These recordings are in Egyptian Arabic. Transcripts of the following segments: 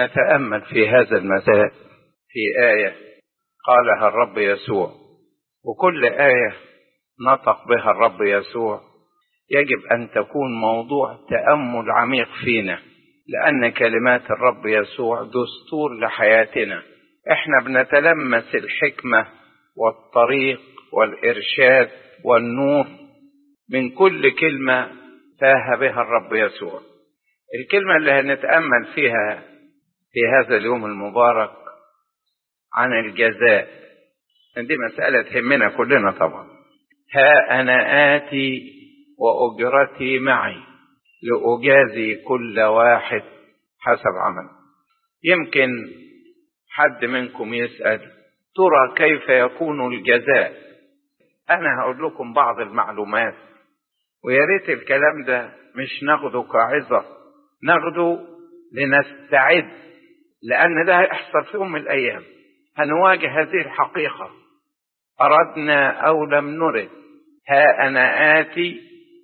نتأمل في هذا المساء في آية قالها الرب يسوع وكل آية نطق بها الرب يسوع يجب أن تكون موضوع تأمل عميق فينا لأن كلمات الرب يسوع دستور لحياتنا احنا بنتلمس الحكمة والطريق والإرشاد والنور من كل كلمة تاه بها الرب يسوع الكلمة اللي هنتأمل فيها في هذا اليوم المبارك عن الجزاء دي مسألة تهمنا كلنا طبعا ها أنا آتي وأجرتي معي لأجازي كل واحد حسب عمل يمكن حد منكم يسأل ترى كيف يكون الجزاء أنا هقول لكم بعض المعلومات ويا ريت الكلام ده مش ناخده كعظة ناخده لنستعد لأن ده هيحصل في يوم من الأيام هنواجه هذه الحقيقة أردنا أو لم نرد ها أنا آتي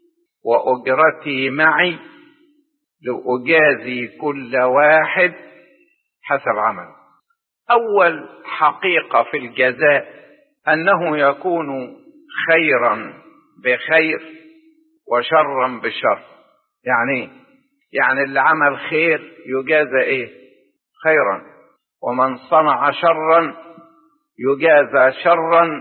وأجرتي معي لأجازي كل واحد حسب عمل أول حقيقة في الجزاء أنه يكون خيرا بخير وشرا بشر يعني يعني اللي عمل خير يجازى ايه خيرا ومن صنع شرا يجازى شرا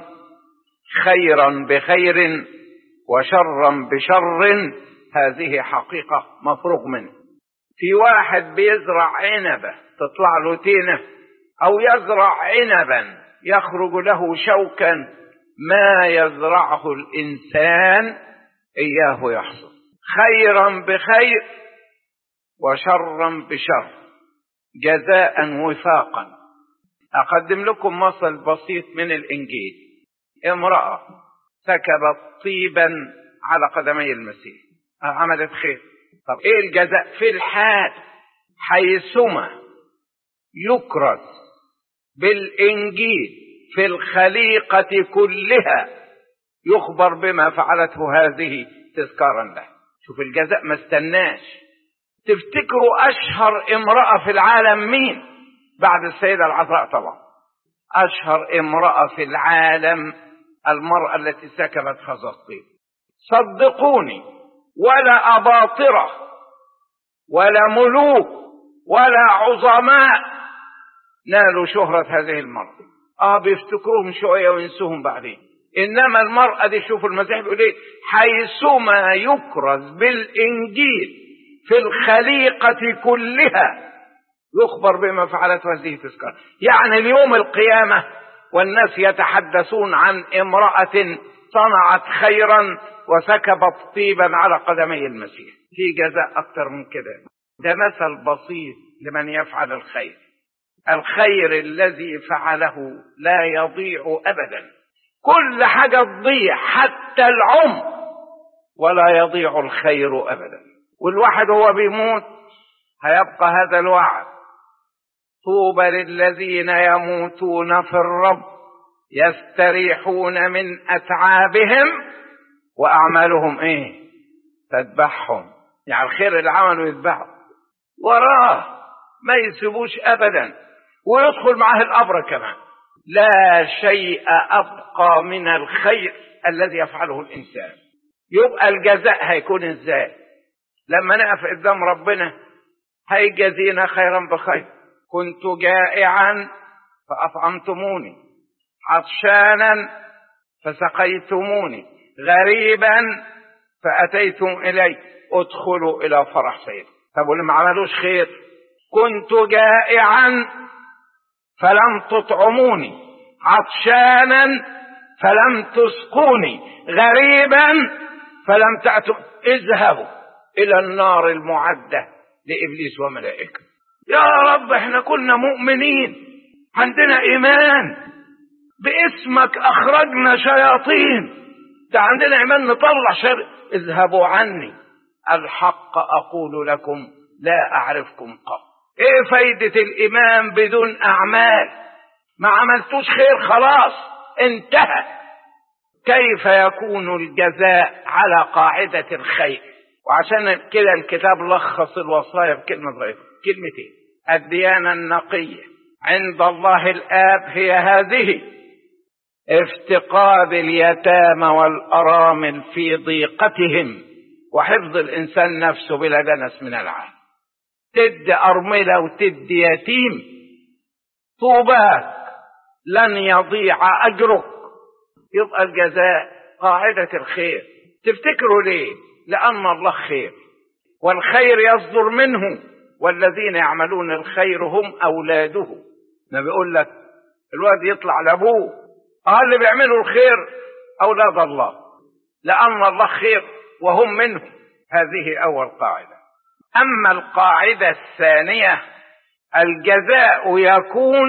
خيرا بخير وشرا بشر هذه حقيقة مفروغ منه في واحد بيزرع عنبة تطلع له تينة أو يزرع عنبا يخرج له شوكا ما يزرعه الإنسان إياه يحصل خيرا بخير وشرا بشر جزاء وفاقا أقدم لكم مثل بسيط من الإنجيل امرأة سكبت طيبا على قدمي المسيح عملت خير طب ايه الجزاء في الحال حيثما يكرز بالإنجيل في الخليقة كلها يخبر بما فعلته هذه تذكارا له شوف الجزاء ما استناش تفتكروا أشهر امرأة في العالم مين بعد السيدة العذراء طبعا أشهر امرأة في العالم المرأة التي سكبت خزى الطيب صدقوني ولا أباطرة ولا ملوك ولا عظماء نالوا شهرة هذه المرأة اه بيفتكروهم شوية وينسوهم بعدين انما المرأة دي شوفوا المسيح بيقول ايه حيثما يكرز بالانجيل في الخليقة كلها يخبر بما فعلته هذه تذكار يعني اليوم القيامة والناس يتحدثون عن امرأة صنعت خيرا وسكبت طيبا على قدمي المسيح في جزاء اكتر من كده ده مثل بسيط لمن يفعل الخير الخير الذي فعله لا يضيع ابدا كل حاجه تضيع حتى العمر ولا يضيع الخير ابدا والواحد هو بيموت هيبقى هذا الوعد طوبى للذين يموتون في الرب يستريحون من اتعابهم واعمالهم ايه تذبحهم يعني الخير اللي عمله يذبحه وراه ما يسيبوش ابدا ويدخل معاه القبر كمان لا شيء ابقى من الخير الذي يفعله الانسان يبقى الجزاء هيكون ازاي لما نقف قدام ربنا هيجازينا خيرا بخير كنت جائعا فاطعمتموني عطشانا فسقيتموني غريبا فاتيتم الي ادخلوا الى فرح سيد طب واللي ما عملوش خير كنت جائعا فلم تطعموني عطشانا فلم تسقوني غريبا فلم تأتوا اذهبوا إلى النار المعدة لإبليس وملائكته يا رب احنا كنا مؤمنين عندنا إيمان باسمك أخرجنا شياطين ده عندنا إيمان نطلع شر اذهبوا عني الحق أقول لكم لا أعرفكم قط ايه فايدة الايمان بدون اعمال ما عملتوش خير خلاص انتهى كيف يكون الجزاء على قاعدة الخير وعشان كده الكتاب لخص الوصايا بكلمة ضعيفة كلمتين الديانة النقية عند الله الآب هي هذه افتقاد اليتامى والأرامل في ضيقتهم وحفظ الإنسان نفسه بلا دنس من العالم تدي أرملة وتدي يتيم طوباك لن يضيع أجرك يبقى الجزاء قاعدة الخير تفتكروا ليه لأن الله خير والخير يصدر منه والذين يعملون الخير هم أولاده ما بيقول لك الواد يطلع لأبوه اه اللي بيعملوا الخير أولاد الله لأن الله خير وهم منه هذه أول قاعدة أما القاعدة الثانية الجزاء يكون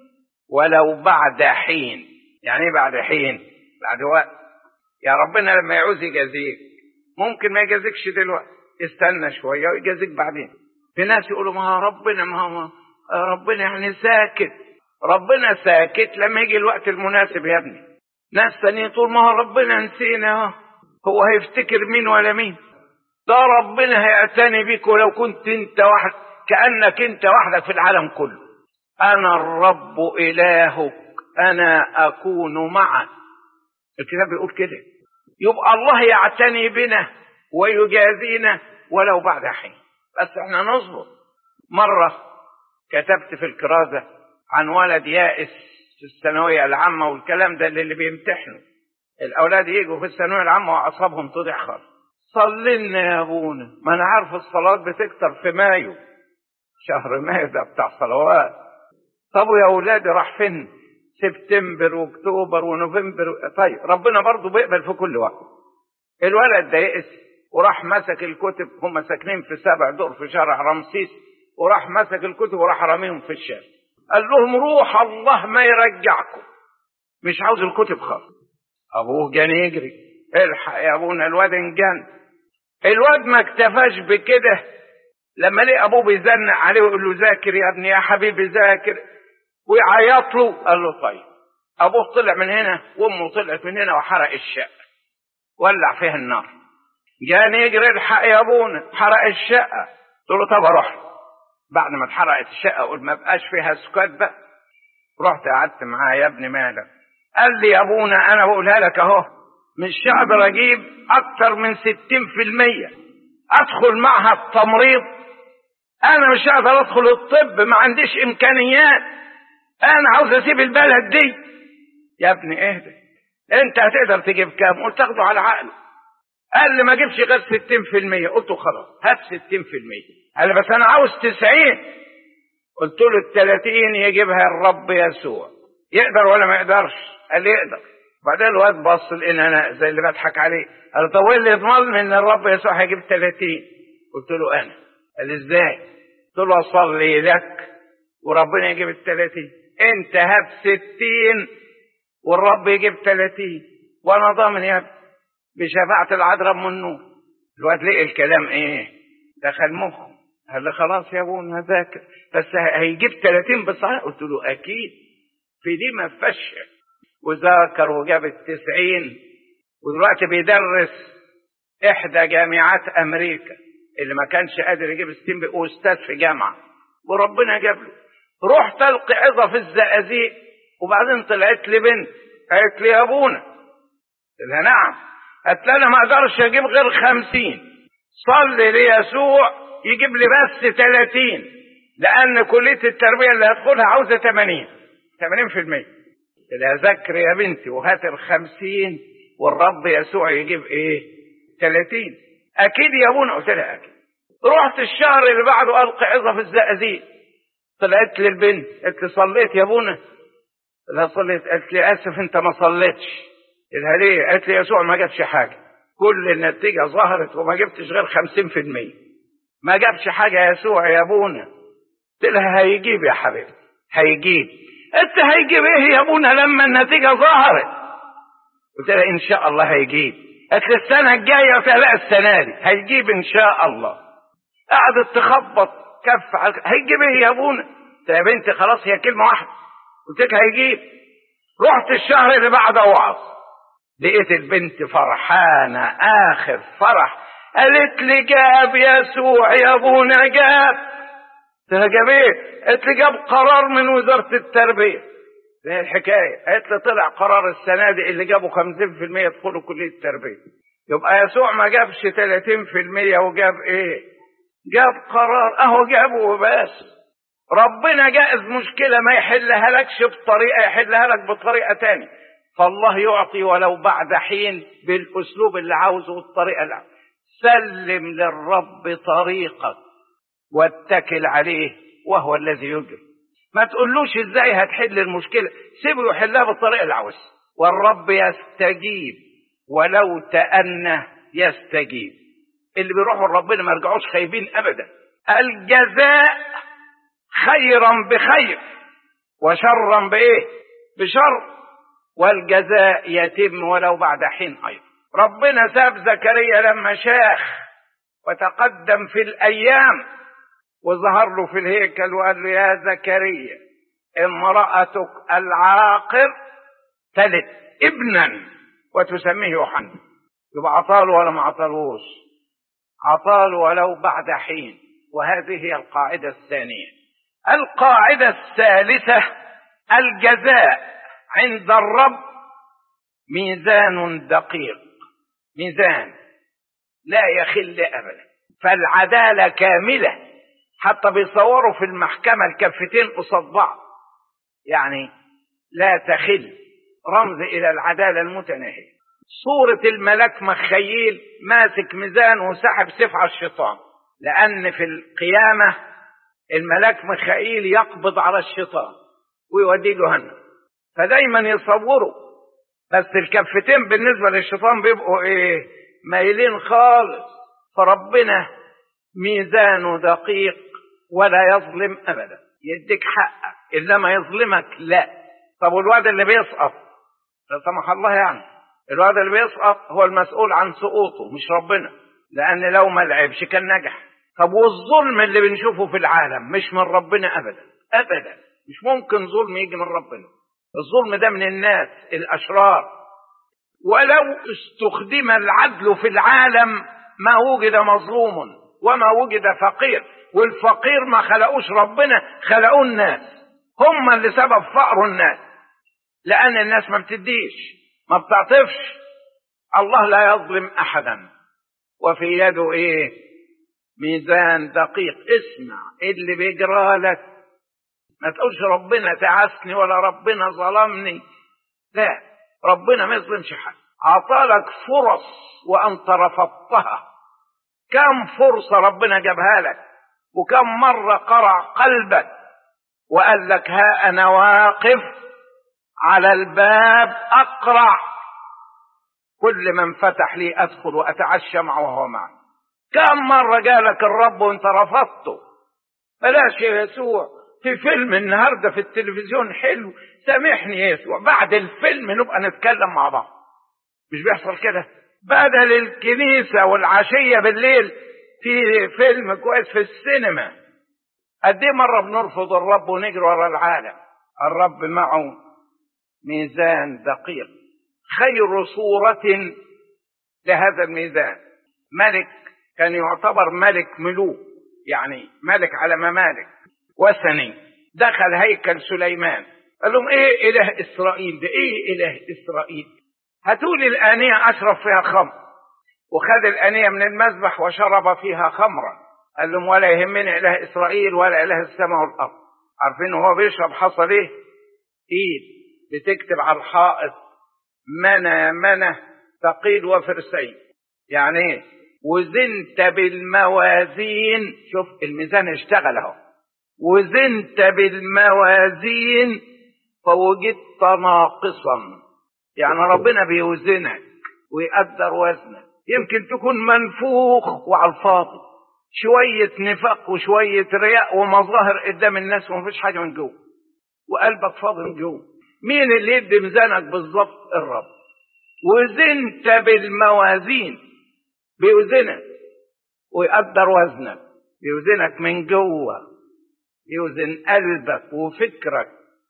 ولو بعد حين يعني ايه بعد حين بعد وقت يا ربنا لما يعوز يجازيك ممكن ما يجازيكش دلوقتي استنى شويه ويجازيك بعدين في ناس يقولوا ما ربنا ما هو ربنا يعني ساكت ربنا ساكت لما يجي الوقت المناسب يا ابني ناس ثانيين تقول ما هو ربنا نسينا هو هيفتكر مين ولا مين ده ربنا هيعتني بيك ولو كنت انت واحد كأنك انت وحدك في العالم كله انا الرب الهك انا اكون معك الكتاب بيقول كده يبقى الله يعتني بنا ويجازينا ولو بعد حين بس احنا نصبر مرة كتبت في الكرازة عن ولد يائس في الثانوية العامة والكلام ده اللي بيمتحنوا الأولاد يجوا في الثانوية العامة وأعصابهم تضيع خالص صلي لنا يا أبونا ما أنا عارف الصلاة بتكتر في مايو شهر مايو ده بتاع صلوات طب يا أولادي راح فين سبتمبر واكتوبر ونوفمبر طيب ربنا برضه بيقبل في كل وقت الولد ده يئس وراح مسك الكتب هم ساكنين في سبع دور في شارع رمسيس وراح مسك الكتب وراح رميهم في الشارع قال لهم روح الله ما يرجعكم مش عاوز الكتب خالص ابوه كان يجري الحق يا ابونا الواد انجن الواد ما اكتفاش بكده لما لقى ابوه بيزنق عليه ويقول له ذاكر يا ابني يا حبيبي ذاكر ويعيط له قال له طيب ابوه طلع من هنا وامه طلعت من هنا وحرق الشقه ولع فيها النار جاني يجري الحق يا ابونا حرق الشقه قلت له طب اروح بعد ما اتحرقت الشقه قلت ما بقاش فيها سكات بقى رحت قعدت معاه يا ابني مالك قال لي يا ابونا انا بقولها لك اهو مش هقدر اجيب اكتر من ستين في المية ادخل معها التمريض انا مش هقدر ادخل الطب ما عنديش امكانيات انا عاوز اسيب البلد دي يا ابني اهدى انت هتقدر تجيب كام قلت تاخده على عقله قال لي ما اجيبش غير 60% قلت له خلاص هات 60% قال لي بس انا عاوز 90 قلت له ال 30 يجيبها الرب يسوع يقدر ولا ما يقدرش قال لي يقدر بعدين الواد بص لان انا زي اللي بضحك عليه قال طب اللي يضمن ان الرب يسوع هيجيب 30 قلت له انا قال لي ازاي قلت له اصلي لك وربنا يجيب ال 30 انت هات 60 والرب يجيب 30 وانا ضامن يا ابني بشفاعة العذراء من النور الواد لقي الكلام ايه دخل مخه قال لي خلاص يا ابونا ذاكر بس هيجيب 30 بالصحيح قلت له اكيد في دي ما فيهاش وذاكر وجاب التسعين ودلوقتي بيدرس احدى جامعات امريكا اللي ما كانش قادر يجيب ستين بقى استاذ في جامعه وربنا جاب له رحت القي عظه في الزقازيق وبعدين طلعت لي بنت قالت لي يا ابونا قلت لها نعم قالت لي انا ما اقدرش اجيب غير خمسين صلي ليسوع يجيب لي بس تلاتين لان كليه التربيه اللي هدخلها عاوزه تمانين تمانين في المية لا ذكر يا بنتي وهات الخمسين والرب يسوع يجيب ايه تلاتين اكيد يا ابونا قلت لها اكيد رحت الشهر اللي بعده القي عظه في الزقازيق طلعت لي البنت قالت لي صليت يا ابونا لا صليت قالت لي اسف انت ما صليتش قلت لها ليه قالت لي يسوع ما جابش حاجه كل النتيجه ظهرت وما جبتش غير خمسين في المية ما جابش حاجه يسوع يا ابونا قلت لها هيجيب يا حبيبي هيجيب انت هيجيب ايه يا ابونا لما النتيجه ظهرت قلت لها ان شاء الله هيجيب قالت لي السنه الجايه قلت لها لا السنه دي هيجيب ان شاء الله قعدت تخبط كف على هيجيب ايه يا ابونا قلت لها يا بنتي خلاص هي كلمه واحده قلت لك هيجيب رحت الشهر اللي بعده اوعظ لقيت البنت فرحانه اخر فرح قالت لي جاب يسوع يا ابونا جاب جاب ايه؟ قالت لي جاب قرار من وزاره التربيه ايه الحكايه؟ قالت لي طلع قرار السنه دي اللي جابوا 50% يدخلوا كليه التربيه يبقى يسوع ما جابش 30% وجاب ايه؟ جاب قرار اهو جابه وبس ربنا جائز مشكلة ما يحلها لكش بطريقة يحلها لك بطريقة تانية فالله يعطي ولو بعد حين بالأسلوب اللي عاوزه والطريقة اللي عاوزه سلم للرب طريقك واتكل عليه وهو الذي يجري ما تقولوش ازاي هتحل المشكلة سيبه يحلها بالطريقة اللي عاوزها والرب يستجيب ولو تأنى يستجيب اللي بيروحوا لربنا ما يرجعوش خايبين ابدا الجزاء خيرا بخير وشرا بايه بشر والجزاء يتم ولو بعد حين ايضا ربنا ساب زكريا لما شاخ وتقدم في الايام وظهر له في الهيكل وقال له يا زكريا امرأتك العاقر تلد ابنا وتسميه يوحنا يبقى عطاله ولا ما عطالوش عطاله ولو بعد حين وهذه هي القاعدة الثانية القاعدة الثالثة الجزاء عند الرب ميزان دقيق ميزان لا يخل أبدا فالعدالة كاملة حتى بيصوروا في المحكمة الكفتين قصاد بعض يعني لا تخل رمز إلى العدالة المتناهية صورة الملاك مخيل ماسك ميزان وسحب سيف على الشيطان لأن في القيامة الملاك ميخائيل يقبض على الشيطان ويوديه جهنم فدايما يصوروا بس الكفتين بالنسبة للشيطان بيبقوا ايه مايلين خالص فربنا ميزانه دقيق ولا يظلم ابدا يديك حقك انما يظلمك لا طب والواد اللي بيسقط لا سمح الله يعني الواد اللي بيسقط هو المسؤول عن سقوطه مش ربنا لان لو ما لعبش كان نجح طب والظلم اللي بنشوفه في العالم مش من ربنا ابدا ابدا مش ممكن ظلم يجي من ربنا الظلم ده من الناس الاشرار ولو استخدم العدل في العالم ما وجد مظلوم وما وجد فقير والفقير ما خلقوش ربنا خلقوه الناس هم اللي سبب فقر الناس لان الناس ما بتديش ما بتعطفش الله لا يظلم احدا وفي يده ايه ميزان دقيق اسمع اللي بيجرى لك ما تقولش ربنا تعسني ولا ربنا ظلمني لا ربنا ما يظلمش حد عطالك فرص وانت رفضتها كم فرصة ربنا جابها لك وكم مرة قرع قلبك وقال لك ها انا واقف على الباب اقرع كل من فتح لي ادخل واتعشى معه وهو معي كم مرة جالك الرب وانت رفضته بلاش يا يسوع في فيلم النهارده في التلفزيون حلو سامحني يا يسوع بعد الفيلم نبقى نتكلم مع بعض مش بيحصل كده بدل الكنيسة والعشية بالليل في فيلم كويس في السينما قد ايه مرة بنرفض الرب ونجري ورا العالم الرب معه ميزان دقيق خير صورة لهذا الميزان ملك كان يعتبر ملك ملوك يعني ملك على ممالك وثني دخل هيكل سليمان قال لهم ايه اله اسرائيل ده ايه اله اسرائيل هاتوا لي الانيه اشرب فيها خمر وخد الانيه من المذبح وشرب فيها خمرا قال لهم ولا يهمني اله اسرائيل ولا اله السماء والارض عارفين هو بيشرب حصل ايه ايد بتكتب على الحائط منى منى ثقيل وفرسين يعني ايه وزنت بالموازين شوف الميزان اشتغل اهو وزنت بالموازين فوجدت ناقصا يعني ربنا بيوزنك ويقدر وزنك يمكن تكون منفوخ وعلى الفاضي شوية نفاق وشوية رياء ومظاهر قدام الناس ومفيش حاجة من جوه وقلبك فاضي من جوه مين اللي يدي ميزانك بالظبط الرب وزنت بالموازين بيوزنك ويقدر وزنك بيوزنك من جوه يوزن قلبك وفكرك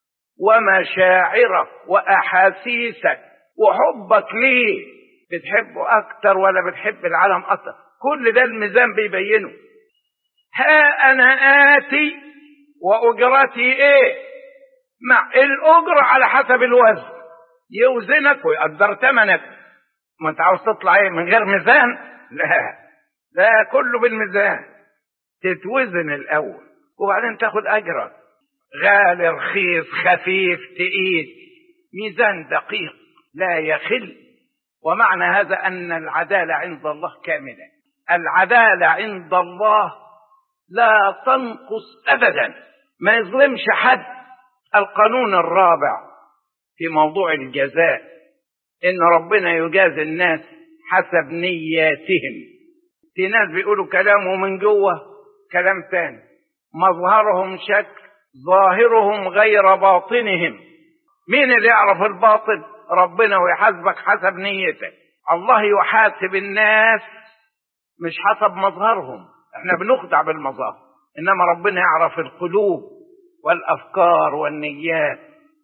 ومشاعرك واحاسيسك وحبك ليه بتحبه اكتر ولا بتحب العالم اكتر كل ده الميزان بيبينه ها انا اتي واجرتي ايه مع الاجره على حسب الوزن يوزنك ويقدر ثمنك ما انت عاوز تطلع ايه من غير ميزان لا لا كله بالميزان تتوزن الاول وبعدين تاخد اجرك غالي رخيص خفيف تقيل ميزان دقيق لا يخل ومعنى هذا ان العداله عند الله كامله العداله عند الله لا تنقص ابدا ما يظلمش حد القانون الرابع في موضوع الجزاء ان ربنا يجازي الناس حسب نياتهم في ناس بيقولوا كلام ومن جوه كلام تاني مظهرهم شكل ظاهرهم غير باطنهم مين اللي يعرف الباطن ربنا ويحاسبك حسب نيتك الله يحاسب الناس مش حسب مظهرهم احنا بنخدع بالمظاهر انما ربنا يعرف القلوب والافكار والنيات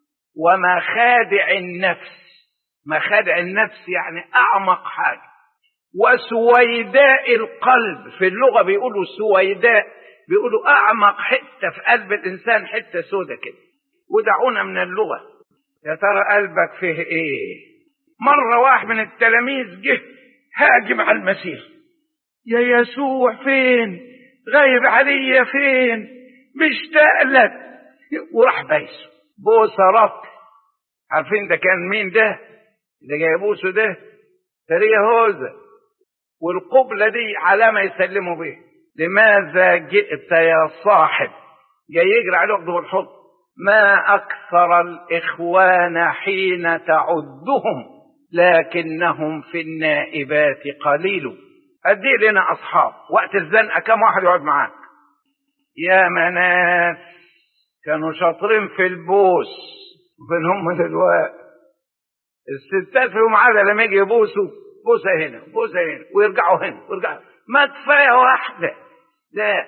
ومخادع النفس مخادع النفس يعني اعمق حاجه وسويداء القلب في اللغه بيقولوا سويداء بيقولوا اعمق حته في قلب الانسان حته سودة كده ودعونا من اللغه يا ترى قلبك فيه ايه مره واحد من التلاميذ جه هاجم على المسيح يا يسوع فين غايب عليا فين مشتاق لك وراح بايسه بوسه رب عارفين ده كان مين ده اللي جاي بوسه ده سريه هوزه والقبله دي علامه يسلموا بيها لماذا جئت يا صاحب جاي يجري عليه ياخده بالحضن ما اكثر الاخوان حين تعدهم لكنهم في النائبات قليل ادي لنا اصحاب وقت الزنقه كم واحد يقعد معاك يا مناس كانوا شاطرين في البوس فين هم دلوقتي الستات فيهم عاده لما يجي يبوسوا بوسه هنا بوسه هنا ويرجعوا هنا ويرجعوا ما كفايه واحده لا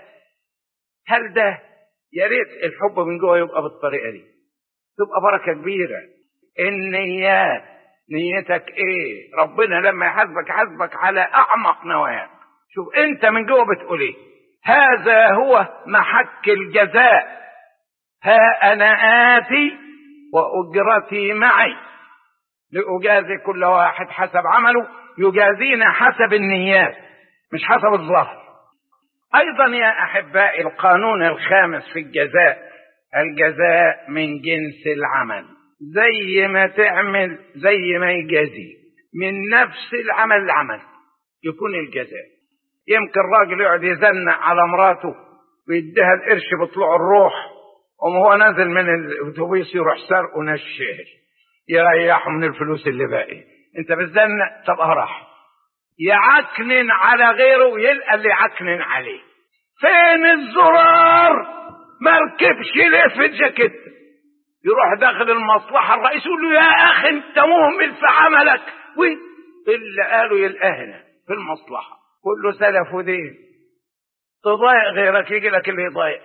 هل ده يا ريت الحب من جوه يبقى بالطريقه دي تبقى بركه كبيره النيات نيتك ايه ربنا لما يحاسبك يحاسبك على اعمق نواياك شوف انت من جوه بتقول ايه هذا هو محك الجزاء ها انا اتي واجرتي معي لاجازي كل واحد حسب عمله يجازينا حسب النيات مش حسب الظاهر ايضا يا احبائي القانون الخامس في الجزاء الجزاء من جنس العمل زي ما تعمل زي ما يجازي من نفس العمل العمل يكون الجزاء يمكن راجل يقعد يزنق على مراته ويديها القرش بطلوع الروح وهو نازل من الاتوبيس يروح سرقه نشال يريحه من الفلوس اللي باقي انت بتزنق طب راح يعكنن على غيره ويلقى اللي يعكنن عليه فين الزرار ما ركبش ليه في الجاكيت يروح داخل المصلحة الرئيس يقول له يا أخي أنت مهمل في عملك وين اللي قالوا يلقاه هنا في المصلحة كله سلف ودين تضايق غيرك يجي لك اللي يضايق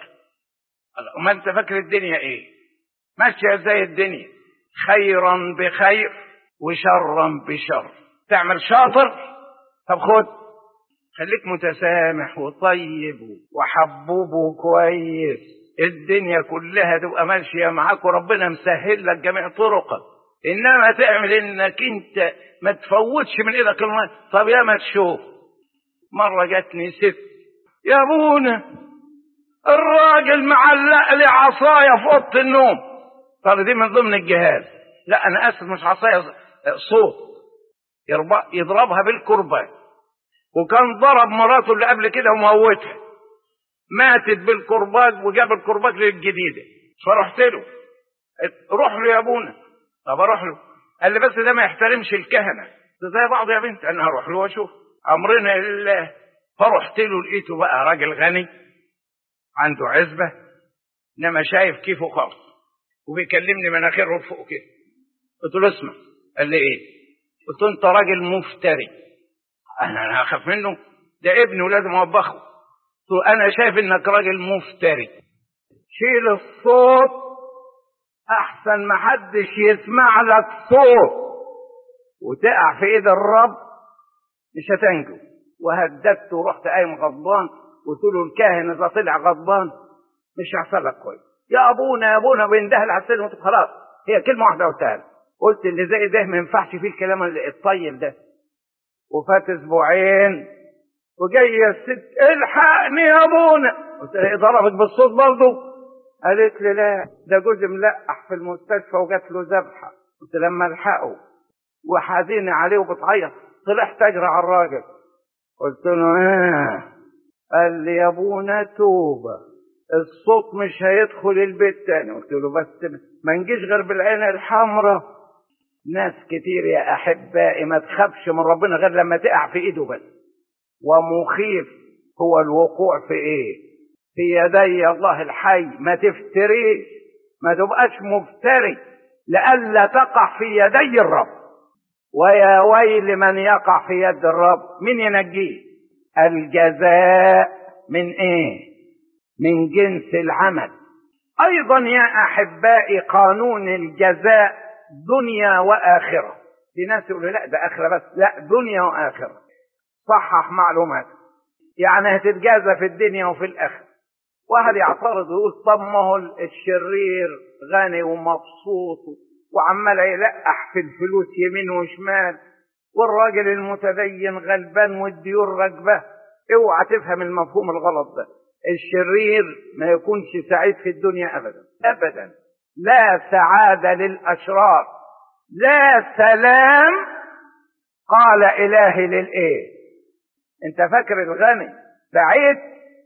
ما أنت فاكر الدنيا إيه ماشية زي الدنيا خيرا بخير وشرا بشر تعمل شاطر طب خد خليك متسامح وطيب وحبوب وكويس الدنيا كلها تبقى ماشية معاك وربنا مسهل لك جميع طرقك انما تعمل انك انت ما تفوتش من ايدك الماء طب يا ما تشوف مرة جاتني ست يا ابونا الراجل معلق لي عصاية في اوضه النوم طب دي من ضمن الجهاز لا انا اسف مش عصاية صوت يضربها بالكرباج وكان ضرب مراته اللي قبل كده وموتها ماتت بالكرباج وجاب الكرباج للجديده فرحت له روح له يا ابونا طب اروح له قال لي بس ده ما يحترمش الكهنه ده زي بعض يا بنت انا هروح له واشوف امرنا لله فرحت له لقيته بقى راجل غني عنده عزبه انما شايف كيفه خالص وبيكلمني مناخيره فوق كده قلت له اسمع قال لي ايه قلت له انت راجل مفتري انا انا اخاف منه ده ابني ولازم اوبخه قلت له انا شايف انك راجل مفتري شيل الصوت احسن ما حدش يسمع لك صوت وتقع في ايد الرب مش هتنجو وهددت ورحت قايم غضبان قلت له الكاهن اذا طلع غضبان مش هيحصل لك كويس يا ابونا يا ابونا بيندهل على السلم خلاص هي كلمه واحده قلتها له قلت اللي زي ده ما ينفعش فيه الكلام الطيب ده وفات اسبوعين وجايه الست الحقني يا ابونا قلت لها ضربك بالصوت برضه قالت لي لا ده جوزي ملقح في المستشفى وجات له ذبحه قلت لما الحقه وحزينه عليه وبتعيط طلعت اجري على الراجل قلت له ايه قال لي يا ابونا توبه الصوت مش هيدخل البيت تاني قلت له بس ما نجيش غير بالعين الحمراء ناس كتير يا احبائي ما تخافش من ربنا غير لما تقع في ايده بس ومخيف هو الوقوع في ايه في يدي الله الحي ما تفتريش ما تبقاش مفتري لئلا تقع في يدي الرب ويا ويل من يقع في يد الرب من ينجيه الجزاء من ايه من جنس العمل ايضا يا احبائي قانون الجزاء دنيا واخره في ناس يقولوا لا ده اخره بس لا دنيا واخره صحح معلومات يعني هتتجازى في الدنيا وفي الاخره واحد يعترض ويقول طب ما هو الشرير غني ومبسوط وعمال يلقح في الفلوس يمين وشمال والراجل المتدين غلبان والديون راكبه اوعى تفهم المفهوم الغلط ده الشرير ما يكونش سعيد في الدنيا ابدا ابدا لا سعاده للاشرار لا سلام قال الهي للايه انت فاكر الغني سعيد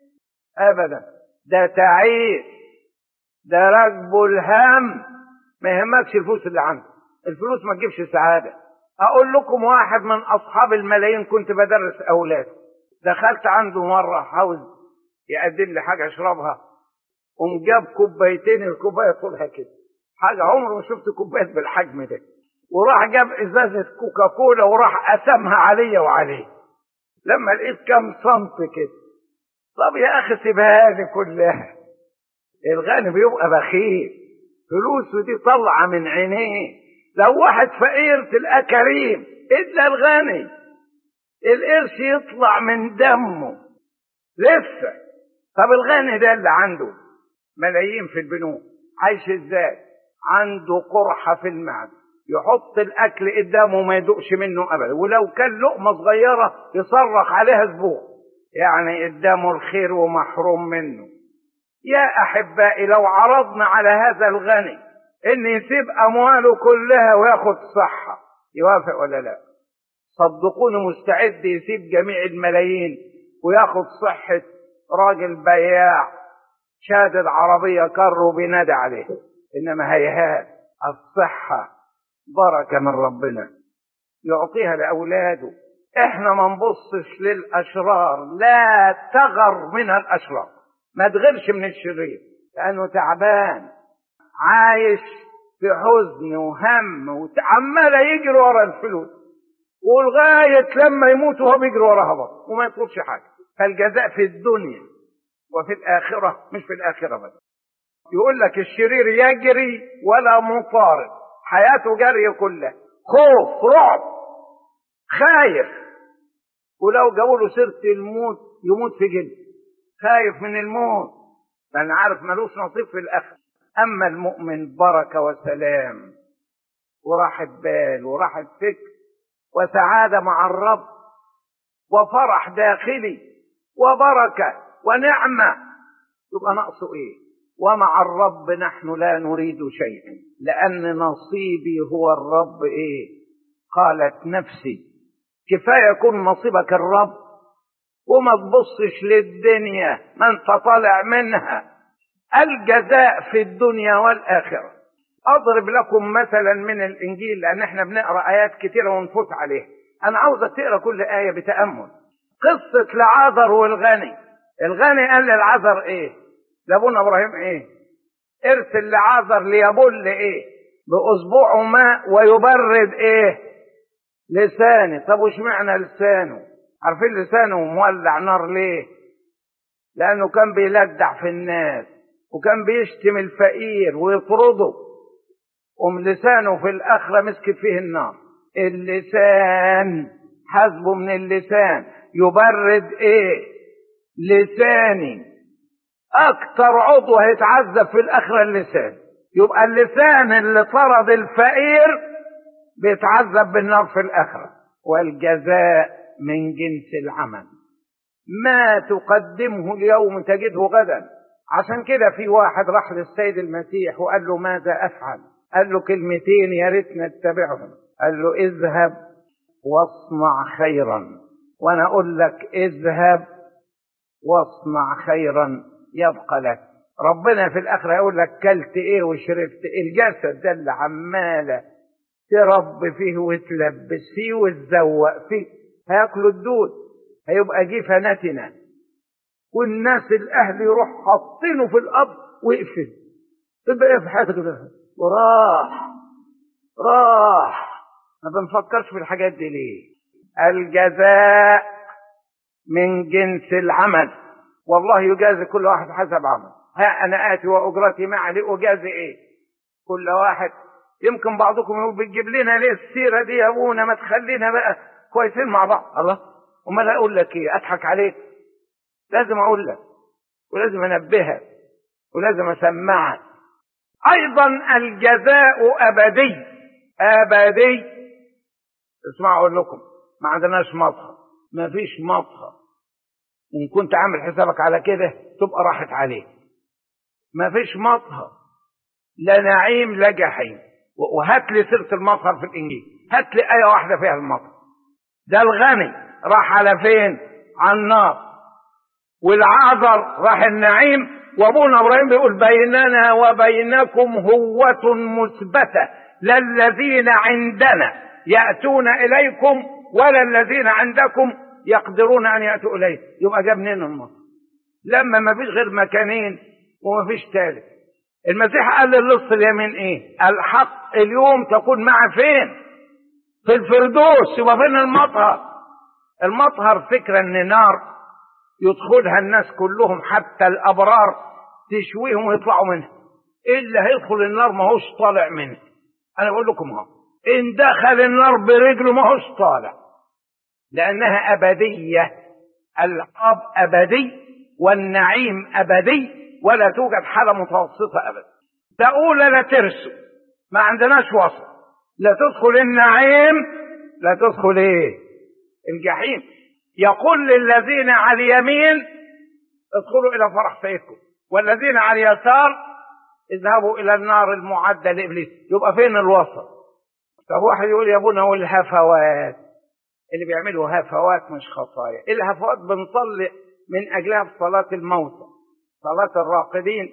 ابدا ده تعيس ده راكبه الهم ما يهمكش الفلوس اللي عنده الفلوس ما تجيبش سعاده اقول لكم واحد من اصحاب الملايين كنت بدرس اولاد دخلت عنده مره عاوز يقدم لي حاجه اشربها قوم جاب كوبايتين الكوبايه طولها كده حاجه عمري ما شفت كوبايات بالحجم ده وراح جاب ازازه كوكاكولا وراح قسمها عليا وعليه لما لقيت كام سنت كده طب يا اخي سيبها لي كلها الغني بيبقى بخيل فلوسه دي طالعه من عينيه لو واحد فقير تلقاه كريم الا الغني القرش يطلع من دمه لسه طب الغني ده اللي عنده ملايين في البنوك عايش ازاي عنده قرحة في المعدة يحط الاكل قدامه ما يدوقش منه ابدا ولو كان لقمة صغيرة يصرخ عليها اسبوع يعني قدامه الخير ومحروم منه يا احبائي لو عرضنا على هذا الغني ان يسيب امواله كلها وياخد صحة يوافق ولا لا صدقوني مستعد يسيب جميع الملايين وياخد صحة راجل بياع شادد عربية كر وبينادي عليه انما هيهات الصحة بركة من ربنا يعطيها لأولاده احنا ما نبصش للأشرار لا تغر من الأشرار ما تغيرش من الشرير لأنه تعبان عايش في حزن وهم وعمال يجري ورا الفلوس ولغاية لما يموت وهو بيجري وراها برضه وما يطلبش حاجة فالجزاء في الدنيا وفي الآخرة مش في الآخرة بس يقول لك الشرير يجري ولا مطارد حياته جري كلها خوف رعب خايف ولو جابوا له سيرة الموت يموت في جلد خايف من الموت لأن عارف ملوش نصيب في الآخر أما المؤمن بركة وسلام وراحة بال وراحة فكر وسعادة مع الرب وفرح داخلي وبركة ونعمة يبقى ناقصه ايه ومع الرب نحن لا نريد شيئا لأن نصيبي هو الرب ايه قالت نفسي كفاية يكون نصيبك الرب وما تبصش للدنيا ما انت طالع منها الجزاء في الدنيا والآخرة أضرب لكم مثلا من الإنجيل لأن احنا بنقرأ آيات كتيرة ونفوت عليها أنا عاوزك تقرأ كل آية بتأمل قصة لعازر والغني الغني قال للعازر إيه لابونا إبراهيم إيه ارسل لعازر ليبل إيه بأسبوعه ماء ويبرد إيه لساني طب وش معنى لسانه عارفين لسانه مولع نار ليه لأنه كان بيلدع في الناس وكان بيشتم الفقير ويطرده قم لسانه في الآخرة مسكت فيه النار اللسان حسبه من اللسان يبرد ايه لساني اكتر عضو هيتعذب في الاخره اللسان يبقى اللسان اللي طرد الفقير بيتعذب بالنار في الاخره والجزاء من جنس العمل ما تقدمه اليوم تجده غدا عشان كده في واحد راح للسيد المسيح وقال له ماذا افعل قال له كلمتين يا ريت نتبعهم قال له اذهب واصنع خيرا وانا اقول لك اذهب واصنع خيرا يبقى لك ربنا في الاخره يقول لك كلت ايه وشربت إيه الجسد ده اللي عماله تربي فيه وتلبس فيه وتزوق فيه هياكلوا الدود هيبقى جفنتنا والناس الاهل يروح حاطينه في الاب ويقفل تبقى ايه في حياتك ده وراح راح ما بنفكرش في الحاجات دي ليه الجزاء من جنس العمل والله يجازي كل واحد حسب عمل ها انا اتي واجرتي معي لاجازي ايه كل واحد يمكن بعضكم يقول بتجيب لنا ليه السيره دي يا ابونا ما تخلينا بقى كويسين مع بعض الله امال اقول لك ايه اضحك عليك لازم اقول لك ولازم انبهك ولازم اسمعك ايضا الجزاء ابدي ابدي اسمعوا اقول لكم ما عندناش مطهى ما فيش مطهى ان كنت عامل حسابك على كده تبقى راحت عليك ما فيش مطهى لا نعيم لا جحيم وهات لي سيره المطهر في الانجيل هات لي ايه واحده فيها المطهر ده الغني راح على فين على النار والعذر راح النعيم وابونا ابراهيم بيقول بيننا وبينكم هوة مثبتة لا الذين عندنا يأتون إليكم ولا الذين عندكم يقدرون أن يأتوا إليه يبقى جاب منين المطر لما ما فيش غير مكانين وما فيش ثالث المسيح قال للص اليمين ايه الحق اليوم تكون معه فين في الفردوس يبقى فين المطهر المطهر فكرة ان نار يدخلها الناس كلهم حتى الابرار تشويهم ويطلعوا منها الا هيدخل النار ما هوش طالع منها انا بقول لكم اهو ان دخل النار برجله ما هوش طالع لانها ابديه العقاب ابدي والنعيم ابدي ولا توجد حاله متوسطه ابدا تقول لا ترسو ما عندناش وسط لا تدخل النعيم لا تدخل ايه الجحيم يقول للذين على اليمين ادخلوا الى فرح سيدكم والذين على اليسار اذهبوا الى النار المعده لابليس يبقى فين الوسط طب واحد يقول يا ابونا والهفوات اللي بيعملوا هفوات مش خطايا الهفوات بنصلي من اجلها في صلاه الموتى صلاه الراقدين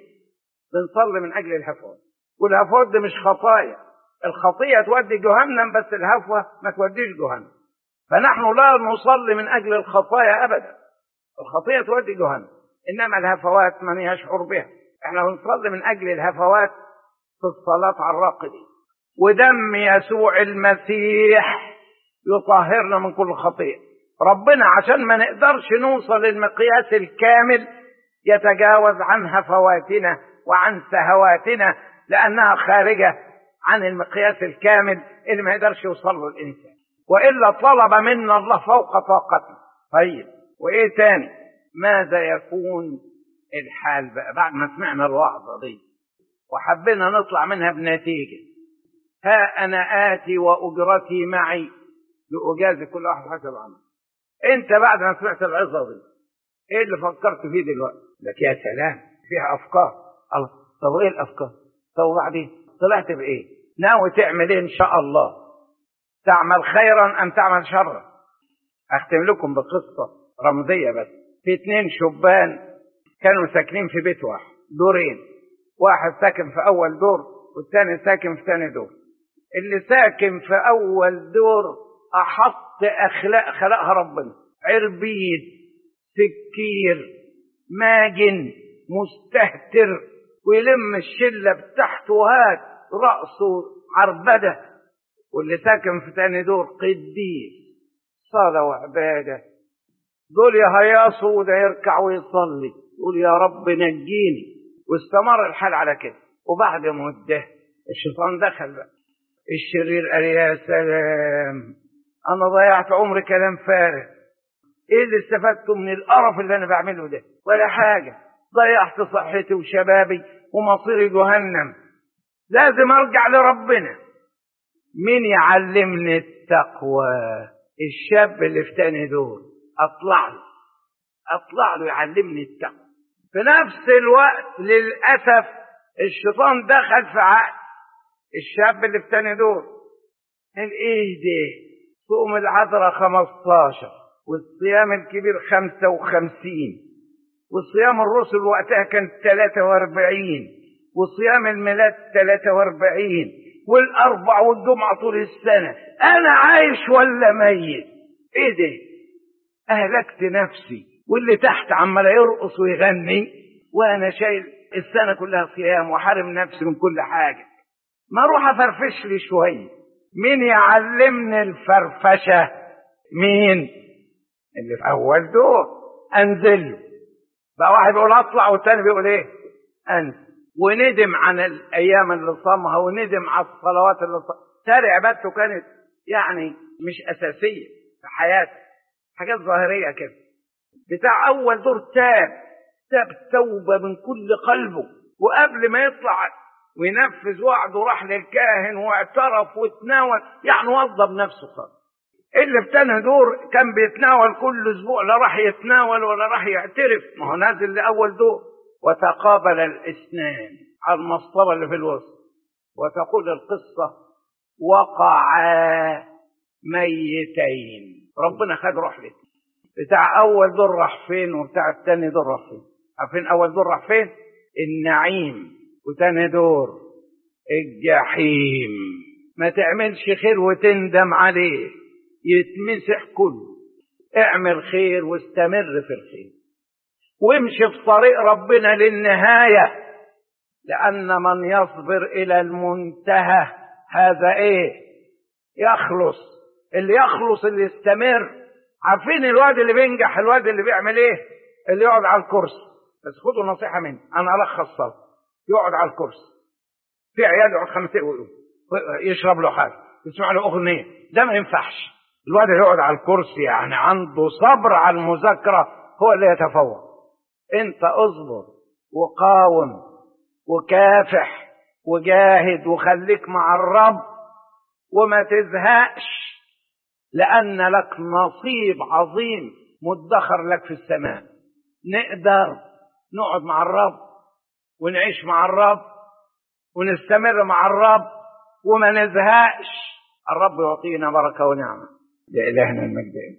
بنصلي من اجل الهفوات والهفوات دي مش خطايا الخطيه تودي جهنم بس الهفوه ما توديش جهنم فنحن لا نصلي من اجل الخطايا ابدا الخطيه تودي جهنم انما الهفوات من يشعر بها احنا بنصلي من اجل الهفوات في الصلاه على الراقدين ودم يسوع المسيح يطهرنا من كل خطيئه ربنا عشان ما نقدرش نوصل للمقياس الكامل يتجاوز عن هفواتنا وعن سهواتنا لانها خارجه عن المقياس الكامل اللي ما يقدرش يوصل له الانسان والا طلب منا الله فوق طاقتنا طيب وايه تاني ماذا يكون الحال بقى بعد ما سمعنا الوعظه دي وحبينا نطلع منها بنتيجه ها انا اتي واجرتي معي لاجازي كل واحد حسب عمله انت بعد ما سمعت العظه دي ايه اللي فكرت فيه دلوقتي لك يا سلام فيها افكار الله طب ايه الافكار طب وبعدين طلعت بايه ناوي تعمل ايه ان شاء الله تعمل خيرا ام تعمل شرا اختم لكم بقصه رمزيه بس في اتنين شبان كانوا ساكنين في بيت واحد دورين واحد ساكن في اول دور والثاني ساكن في ثاني دور اللي ساكن في اول دور احط اخلاق خلقها ربنا عربيد سكير ماجن مستهتر ويلم الشله بتاعته وهات راسه عربده واللي ساكن في تاني دور قديس صلاة وعبادة دول يهيصوا وده يركع ويصلي يقول يا رب نجيني واستمر الحال على كده وبعد مدة الشيطان دخل بقى الشرير قال يا سلام أنا ضيعت عمري كلام فارغ ايه اللي استفدته من القرف اللي انا بعمله ده ولا حاجة ضيعت صحتي وشبابي ومصيري جهنم لازم ارجع لربنا مين يعلمني التقوى الشاب اللي في تاني دور اطلع له اطلع له يعلمني التقوى في نفس الوقت للاسف الشيطان دخل في عقل الشاب اللي في تاني دور الايه ده صوم العذراء 15 والصيام الكبير 55 وصيام الرسل وقتها كان 43 وصيام الميلاد 43 والاربع والجمعه طول السنه انا عايش ولا ميت ايه ده اهلكت نفسي واللي تحت عمال يرقص ويغني وانا شايل السنه كلها صيام وحارم نفسي من كل حاجه ما اروح افرفش لي شويه مين يعلمني الفرفشه مين اللي في اول دور انزل له بقى واحد بيقول اطلع والتاني بيقول ايه انزل وندم عن الايام اللي صامها وندم على الصلوات اللي صامها تاري عبادته كانت يعني مش اساسيه في حياته حاجات ظاهريه كده بتاع اول دور تاب تاب توبه من كل قلبه وقبل ما يطلع وينفذ وعده راح للكاهن واعترف وتناول يعني وظب نفسه خالص اللي في تاني دور كان بيتناول كل اسبوع لا راح يتناول ولا راح يعترف ما هو نازل لاول دور وتقابل الاثنان على المصطبه اللي في الوسط وتقول القصه وقعا ميتين ربنا خد روح الاثنين بتاع اول دور راح فين وبتاع التاني دور راح فين عارفين اول دور راح فين النعيم وتاني دور الجحيم ما تعملش خير وتندم عليه يتمسح كله اعمل خير واستمر في الخير وامشي في طريق ربنا للنهاية لأن من يصبر إلى المنتهى هذا إيه يخلص اللي يخلص اللي يستمر عارفين الواد اللي بينجح الواد اللي بيعمل إيه اللي يقعد على الكرسي بس خدوا نصيحة مني أنا ألخص صلاة يقعد على الكرسي في عيال يقعد خمس دقايق يشرب له حاجة يسمع له أغنية ده ما ينفعش الواد اللي يقعد على الكرسي يعني عنده صبر على المذاكرة هو اللي يتفوق انت اصبر وقاوم وكافح وجاهد وخليك مع الرب وما تزهقش لأن لك نصيب عظيم مدخر لك في السماء نقدر نقعد مع الرب ونعيش مع الرب ونستمر مع الرب وما نزهقش الرب يعطينا بركة ونعمة لإلهنا المجد